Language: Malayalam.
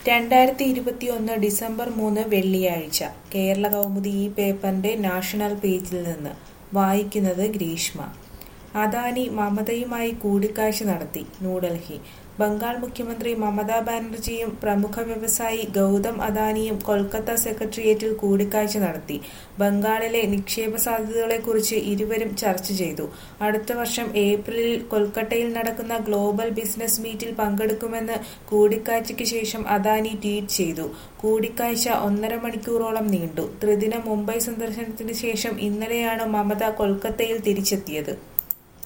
രണ്ടായിരത്തി ഇരുപത്തിയൊന്ന് ഡിസംബർ മൂന്ന് വെള്ളിയാഴ്ച കേരള കൗമുദി ഈ പേപ്പറിന്റെ നാഷണൽ പേജിൽ നിന്ന് വായിക്കുന്നത് ഗ്രീഷ്മ അദാനി മമതയുമായി കൂടിക്കാഴ്ച നടത്തി ന്യൂഡൽഹി ബംഗാൾ മുഖ്യമന്ത്രി മമതാ ബാനർജിയും പ്രമുഖ വ്യവസായി ഗൗതം അദാനിയും കൊൽക്കത്ത സെക്രട്ടേറിയറ്റിൽ കൂടിക്കാഴ്ച നടത്തി ബംഗാളിലെ നിക്ഷേപ സാധ്യതകളെക്കുറിച്ച് ഇരുവരും ചർച്ച ചെയ്തു അടുത്ത വർഷം ഏപ്രിലിൽ കൊൽക്കത്തയിൽ നടക്കുന്ന ഗ്ലോബൽ ബിസിനസ് മീറ്റിൽ പങ്കെടുക്കുമെന്ന് കൂടിക്കാഴ്ചയ്ക്ക് ശേഷം അദാനി ട്വീറ്റ് ചെയ്തു കൂടിക്കാഴ്ച ഒന്നര മണിക്കൂറോളം നീണ്ടു ത്രിദിന മുംബൈ സന്ദർശനത്തിന് ശേഷം ഇന്നലെയാണ് മമത കൊൽക്കത്തയിൽ തിരിച്ചെത്തിയത്